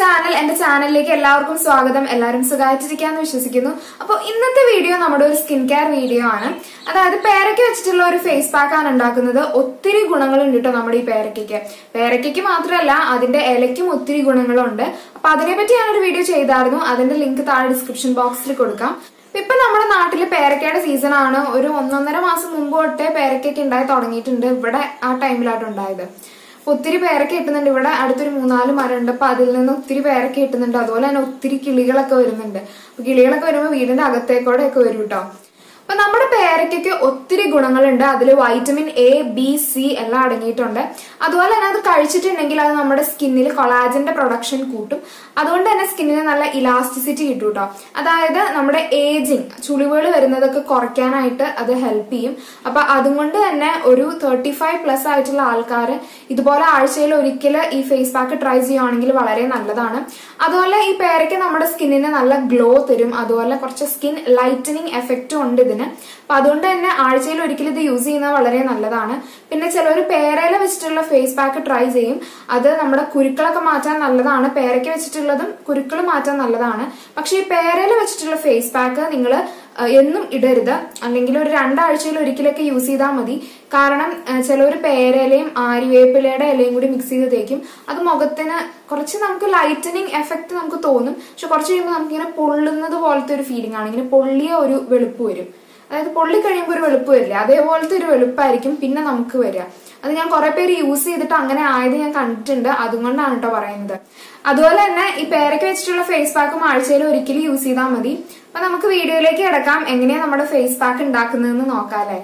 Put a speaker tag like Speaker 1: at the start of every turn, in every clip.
Speaker 1: channel എന്റെ ചാനലിലേക്ക് എല്ലാവർക്കും സ്വാഗതം എല്ലാവരും സുഖമായിട്ടിരിക്കാന്ന് വിശ്വസിക്കുന്നു അപ്പോൾ ഇന്നത്തെ വീഡിയോ നമ്മുടെ ഒരു സ്കിൻ കെയർ വീഡിയോ ആണ് അതായത് പേരയ്ക്ക് വെച്ചിട്ടുള്ള ഒരു ഫേസ് പാക്ക് ആണ് ഉണ്ടാക്കുന്നത് ഒത്തിരി ഗുണങ്ങളുണ്ട് കേട്ടോ നമ്മുടെ ഈ പേരയ്ക്ക് പേരയ്ക്ക് മാത്രമല്ല അതിന്റെ ഇലയ്ക്കും ഒത്തിരി ഗുണങ്ങളുണ്ട് അപ്പൊ അതിനെപ്പറ്റി ഞാനൊരു വീഡിയോ ചെയ്തായിരുന്നു അതിന്റെ ലിങ്ക് താഴെ ഡിസ്ക്രിപ്ഷൻ ബോക്സിൽ കൊടുക്കാം ഇപ്പൊ നമ്മുടെ നാട്ടില് പേരക്കയുടെ സീസൺ ആണ് ഒരു ഒന്നൊന്നര മാസം മുമ്പ് തൊട്ടേ പേരക്കൊക്കെ ഉണ്ടായി തുടങ്ങിയിട്ടുണ്ട് ഇവിടെ ആ ടൈമിലായിട്ട് ഉണ്ടായത് അപ്പൊ ഒത്തിരി പേരക്ക കിട്ടുന്നുണ്ട് ഇവിടെ അടുത്തൊരു മൂന്നാല് മരം ഉണ്ട് അപ്പൊ അതിൽ നിന്ന് ഒത്തിരി പേരക്ക കിട്ടുന്നുണ്ട് അതുപോലെ തന്നെ ഒത്തിരി കിളികളൊക്കെ വരുന്നുണ്ട് അപ്പൊ കിളികളൊക്കെ വരുമ്പോൾ വീടിന്റെ അകത്തേക്കൂടെ ഒക്കെ വരും കേട്ടോ അപ്പൊ നമ്മുടെ പേരയ്ക്കൊക്കെ ഒത്തിരി ഗുണങ്ങളുണ്ട് അതിൽ വൈറ്റമിൻ എ ബി സി എല്ലാം അടങ്ങിയിട്ടുണ്ട് അതുപോലെ തന്നെ അത് കഴിച്ചിട്ടുണ്ടെങ്കിൽ അത് നമ്മുടെ സ്കിന്നിൽ കൊളാജന്റെ പ്രൊഡക്ഷൻ കൂട്ടും അതുകൊണ്ട് തന്നെ സ്കിന്നിന് നല്ല ഇലാസ്റ്റിസിറ്റി കിട്ടും കേട്ടോ അതായത് നമ്മുടെ ഏജിങ് ചുളിവുകൾ വരുന്നതൊക്കെ കുറയ്ക്കാനായിട്ട് അത് ഹെൽപ്പ് ചെയ്യും അപ്പൊ അതുകൊണ്ട് തന്നെ ഒരു തേർട്ടി ഫൈവ് പ്ലസ് ആയിട്ടുള്ള ആൾക്കാർ ഇതുപോലെ ആഴ്ചയിൽ ഒരിക്കൽ ഈ ഫേസ് പാക്ക് ട്രൈ ചെയ്യുകയാണെങ്കിൽ വളരെ നല്ലതാണ് അതുപോലെ ഈ പേരയ്ക്ക് നമ്മുടെ സ്കിന്നിന് നല്ല ഗ്ലോ തരും അതുപോലെ കുറച്ച് സ്കിൻ ലൈറ്റനിങ് എഫക്റ്റും ഉണ്ട് ഇതിന് അപ്പൊ അതുകൊണ്ട് തന്നെ ആഴ്ചയിൽ ഒരിക്കലും ഇത് യൂസ് ചെയ്യുന്നത് വളരെ നല്ലതാണ് പിന്നെ ചിലർ പേരയില വെച്ചിട്ടുള്ള ഫേസ് പാക്ക് ട്രൈ ചെയ്യും അത് നമ്മുടെ കുരുക്കളൊക്കെ മാറ്റാൻ നല്ലതാണ് പേരയ്ക്ക് വെച്ചിട്ടുള്ളതും കുരുക്കൾ മാറ്റാൻ നല്ലതാണ് പക്ഷെ ഈ പേരയില വെച്ചിട്ടുള്ള ഫേസ് പാക്ക് നിങ്ങൾ എന്നും ഇടരുത് അല്ലെങ്കിൽ ഒരു രണ്ടാഴ്ചയിൽ ഒരിക്കലൊക്കെ യൂസ് ചെയ്താൽ മതി കാരണം ചിലർ പേരയിലയും ആര്യവേപ്പിലയുടെ ഇലയും കൂടി മിക്സ് ചെയ്ത് തേക്കും അത് മുഖത്തിന് കുറച്ച് നമുക്ക് ലൈറ്റനിങ് എഫക്റ്റ് നമുക്ക് തോന്നും പക്ഷെ കുറച്ച് കഴിയുമ്പോൾ നമുക്കിങ്ങനെ പൊള്ളുന്നത് പോലത്തെ ഒരു ഫീലിംഗ് ആണ് ഇങ്ങനെ പൊള്ളിയ ഒരു വെളുപ്പ് വരും അതായത് പൊള്ളി കഴിയുമ്പോൾ ഒരു വെളുപ്പ് വരില്ല അതേപോലത്തെ ഒരു വെളുപ്പായിരിക്കും പിന്നെ നമുക്ക് വരിക അത് ഞാൻ കുറെ പേര് യൂസ് ചെയ്തിട്ട് അങ്ങനെ ആയത് ഞാൻ കണ്ടിട്ടുണ്ട് അതുകൊണ്ടാണ് കേട്ടോ പറയുന്നത് അതുപോലെ തന്നെ ഈ പേരയ്ക്ക് വെച്ചിട്ടുള്ള ഫേസ് പാക്കും ആഴ്ചയിൽ ഒരിക്കലും യൂസ് ചെയ്താൽ മതി അപ്പൊ നമുക്ക് വീഡിയോയിലേക്ക് കിടക്കാം എങ്ങനെയാ നമ്മുടെ ഫേസ് പാക്ക് ഉണ്ടാക്കുന്നതെന്ന് നോക്കാല്ലേ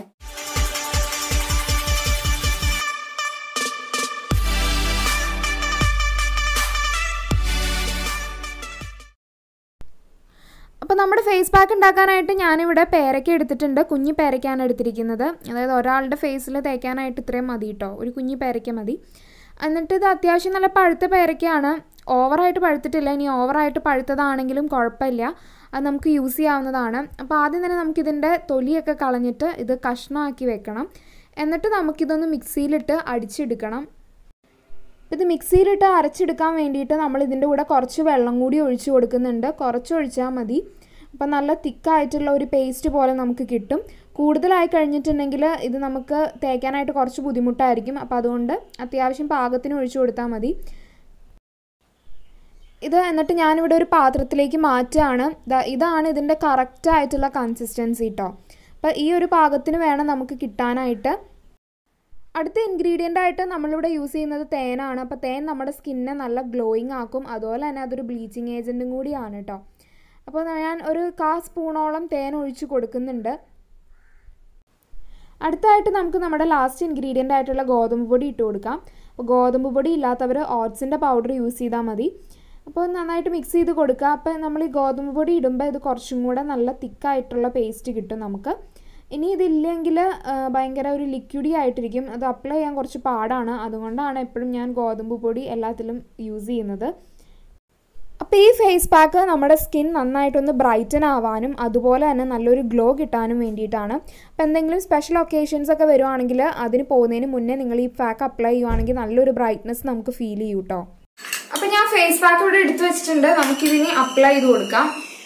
Speaker 1: അപ്പോൾ നമ്മുടെ ഫേസ് പാക്ക് ഉണ്ടാക്കാനായിട്ട് ഞാനിവിടെ പേരയ്ക്ക എടുത്തിട്ടുണ്ട് കുഞ്ഞു പേരയ്ക്കാണ് എടുത്തിരിക്കുന്നത് അതായത് ഒരാളുടെ ഫേസിൽ തേക്കാനായിട്ട് ഇത്രയും മതി കേട്ടോ ഒരു കുഞ്ഞു പേരയ്ക്ക മതി എന്നിട്ട് ഇത് അത്യാവശ്യം നല്ല പഴുത്ത പേരയ്ക്കയാണ് ഓവറായിട്ട് പഴുത്തിട്ടില്ല ഇനി ഓവറായിട്ട് പഴുത്തതാണെങ്കിലും കുഴപ്പമില്ല അത് നമുക്ക് യൂസ് ചെയ്യാവുന്നതാണ് അപ്പോൾ ആദ്യം തന്നെ നമുക്കിതിൻ്റെ തൊലിയൊക്കെ കളഞ്ഞിട്ട് ഇത് കഷ്ണമാക്കി വെക്കണം എന്നിട്ട് നമുക്കിതൊന്ന് മിക്സിയിലിട്ട് അടിച്ചെടുക്കണം ഇത് മിക്സിയിലിട്ട് അരച്ചെടുക്കാൻ വേണ്ടിയിട്ട് നമ്മൾ ഇതിൻ്റെ കൂടെ കുറച്ച് വെള്ളം കൂടി ഒഴിച്ചു കൊടുക്കുന്നുണ്ട് കുറച്ച് ഒഴിച്ചാൽ മതി അപ്പം നല്ല തിക്കായിട്ടുള്ള ഒരു പേസ്റ്റ് പോലെ നമുക്ക് കിട്ടും കൂടുതലായി കഴിഞ്ഞിട്ടുണ്ടെങ്കിൽ ഇത് നമുക്ക് തേക്കാനായിട്ട് കുറച്ച് ബുദ്ധിമുട്ടായിരിക്കും അപ്പം അതുകൊണ്ട് അത്യാവശ്യം പാകത്തിന് ഒഴിച്ചു കൊടുത്താൽ മതി ഇത് എന്നിട്ട് ഞാനിവിടെ ഒരു പാത്രത്തിലേക്ക് മാറ്റുകയാണ് ഇതാണ് ഇതിൻ്റെ കറക്റ്റായിട്ടുള്ള കൺസിസ്റ്റൻസി കേട്ടോ അപ്പം ഈ ഒരു പാകത്തിന് വേണം നമുക്ക് കിട്ടാനായിട്ട് അടുത്ത ഇൻഗ്രീഡിയൻ്റ് ആയിട്ട് നമ്മളിവിടെ യൂസ് ചെയ്യുന്നത് തേനാണ് അപ്പോൾ തേൻ നമ്മുടെ സ്കിന്നെ നല്ല ഗ്ലോയിങ് ആക്കും അതുപോലെ തന്നെ അതൊരു ബ്ലീച്ചിങ് ഏജൻറ്റും കൂടിയാണ് കേട്ടോ അപ്പോൾ ഞാൻ ഒരു കാ സ്പൂണോളം തേൻ ഒഴിച്ച് കൊടുക്കുന്നുണ്ട് അടുത്തായിട്ട് നമുക്ക് നമ്മുടെ ലാസ്റ്റ് ഇൻഗ്രീഡിയൻ്റ് ആയിട്ടുള്ള ഗോതമ്പ് പൊടി ഇട്ട് കൊടുക്കാം അപ്പോൾ ഗോതമ്പ് പൊടി ഇല്ലാത്തവർ ഓട്സിൻ്റെ പൗഡർ യൂസ് ചെയ്താൽ മതി അപ്പോൾ നന്നായിട്ട് മിക്സ് ചെയ്ത് കൊടുക്കുക അപ്പോൾ നമ്മൾ ഈ ഗോതമ്പ് പൊടി ഇടുമ്പോൾ ഇത് കുറച്ചും കൂടെ നല്ല തിക്കായിട്ടുള്ള പേസ്റ്റ് കിട്ടും നമുക്ക് ഇനി ഇതില്ലെങ്കിൽ ഭയങ്കര ഒരു ലിക്വിഡി ആയിട്ടിരിക്കും അത് അപ്ലൈ ചെയ്യാൻ കുറച്ച് പാടാണ് അതുകൊണ്ടാണ് എപ്പോഴും ഞാൻ ഗോതമ്പ് പൊടി എല്ലാത്തിലും യൂസ് ചെയ്യുന്നത് അപ്പോൾ ഈ ഫേസ് പാക്ക് നമ്മുടെ സ്കിൻ നന്നായിട്ടൊന്ന് ബ്രൈറ്റൻ ആവാനും അതുപോലെ തന്നെ നല്ലൊരു ഗ്ലോ കിട്ടാനും വേണ്ടിയിട്ടാണ് അപ്പോൾ എന്തെങ്കിലും സ്പെഷ്യൽ ഒക്കേഷൻസ് ഒക്കെ വരുവാണെങ്കിൽ അതിന് പോകുന്നതിന് മുന്നേ നിങ്ങൾ ഈ പാക്ക് അപ്ലൈ ചെയ്യുവാണെങ്കിൽ നല്ലൊരു ബ്രൈറ്റ്നസ് നമുക്ക് ഫീൽ ചെയ്യും കേട്ടോ അപ്പോൾ ഞാൻ ഫേസ് പാക്ക് ഇവിടെ എടുത്തു വെച്ചിട്ടുണ്ട് നമുക്കിതിനി അപ്ലൈ ചെയ്ത് കൊടുക്കാം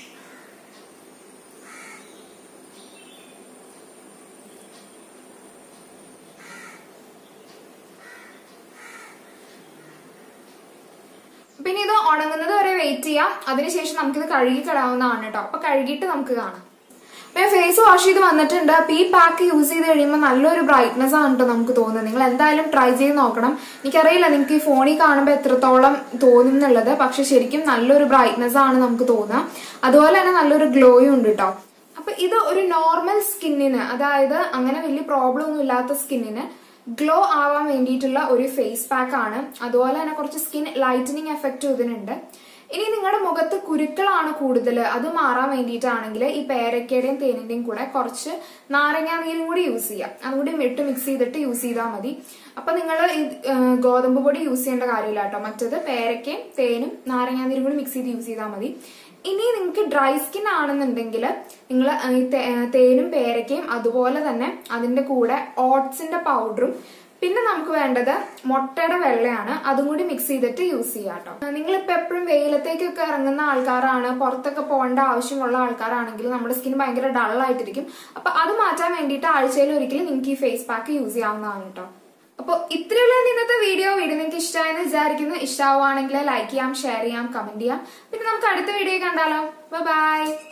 Speaker 1: പിന്നെ ഇത് ഉണങ്ങുന്നത് വരെ വെയിറ്റ് ചെയ്യാം അതിനുശേഷം നമുക്കിത് കഴുകി കളാവുന്നതാണ് കേട്ടോ അപ്പൊ കഴുകിയിട്ട് നമുക്ക് കാണാം പിന്നെ ഫേസ് വാഷ് ചെയ്ത് വന്നിട്ടുണ്ട് അപ്പൊ ഈ പാക്ക് യൂസ് ചെയ്ത് കഴിയുമ്പോൾ നല്ലൊരു ബ്രൈറ്റ്നസ് ആണ് കേട്ടോ നമുക്ക് തോന്നുന്നത് നിങ്ങൾ എന്തായാലും ട്രൈ ചെയ്ത് നോക്കണം എനിക്കറിയില്ല നിങ്ങൾക്ക് ഈ ഫോണിൽ കാണുമ്പോൾ എത്രത്തോളം തോന്നും എന്നുള്ളത് പക്ഷെ ശരിക്കും നല്ലൊരു ബ്രൈറ്റ്നസ് ആണ് നമുക്ക് തോന്നുക അതുപോലെ തന്നെ നല്ലൊരു ഗ്ലോയും ഉണ്ട് കേട്ടോ അപ്പൊ ഇത് ഒരു നോർമൽ സ്കിന്നിന് അതായത് അങ്ങനെ വലിയ പ്രോബ്ലം ഒന്നും ഇല്ലാത്ത സ്കിന്നിന് ഗ്ലോ ആവാൻ വേണ്ടിയിട്ടുള്ള ഒരു ഫേസ് പാക്ക് ആണ് അതുപോലെ തന്നെ കുറച്ച് സ്കിൻ ലൈറ്റനിങ് എഫക്റ്റും ഇതിനുണ്ട് ഇനി നിങ്ങളുടെ മുഖത്ത് കുരുക്കളാണ് കൂടുതൽ അത് മാറാൻ വേണ്ടിയിട്ടാണെങ്കിൽ ഈ പേരക്കയുടെയും തേനിന്റെയും കൂടെ കുറച്ച് നാരങ്ങാ നീരും കൂടി യൂസ് ചെയ്യാം അതുകൂടി ഇട്ട് മിക്സ് ചെയ്തിട്ട് യൂസ് ചെയ്താൽ മതി അപ്പൊ നിങ്ങൾ ഗോതമ്പ് പൊടി യൂസ് ചെയ്യേണ്ട കാര്യമില്ല കേട്ടോ മറ്റത് പേരക്കയും തേനും നാരങ്ങാ നീരും കൂടി മിക്സ് ചെയ്ത് യൂസ് ചെയ്താൽ മതി ഇനി നിങ്ങൾക്ക് ഡ്രൈ സ്കിൻ ആണെന്നുണ്ടെങ്കിൽ നിങ്ങൾ തേനും പേരക്കയും അതുപോലെ തന്നെ അതിന്റെ കൂടെ ഓട്സിന്റെ പൗഡറും പിന്നെ നമുക്ക് വേണ്ടത് മുട്ടയുടെ വെള്ളയാണ് അതും കൂടി മിക്സ് ചെയ്തിട്ട് യൂസ് ചെയ്യാം കേട്ടോ നിങ്ങളിപ്പോ എപ്പോഴും വെയിലത്തേക്കൊക്കെ ഇറങ്ങുന്ന ആൾക്കാരാണ് പുറത്തൊക്കെ പോകേണ്ട ആവശ്യമുള്ള ആൾക്കാരാണെങ്കിൽ നമ്മുടെ സ്കിൻ ഭയങ്കര ഡൾ ആയിട്ടിരിക്കും അപ്പൊ അത് മാറ്റാൻ വേണ്ടിയിട്ട് ആഴ്ചയിൽ ഒരിക്കലും നിങ്ങൾക്ക് ഈ ഫേസ് പാക്ക് യൂസ് ചെയ്യാവുന്നതാണ് കേട്ടോ അപ്പോൾ ഇത്രയുള്ള ഇന്നത്തെ വീഡിയോ വീഡിയോ നിങ്ങൾക്ക് ഇഷ്ടമായെന്ന് വിചാരിക്കുന്നു ഇഷ്ടമാവുകയാണെങ്കിൽ ലൈക്ക് ചെയ്യാം ഷെയർ ചെയ്യാം കമന്റ് ചെയ്യാം പിന്നെ നമുക്ക് അടുത്ത വീഡിയോ കണ്ടാലോ ബൈ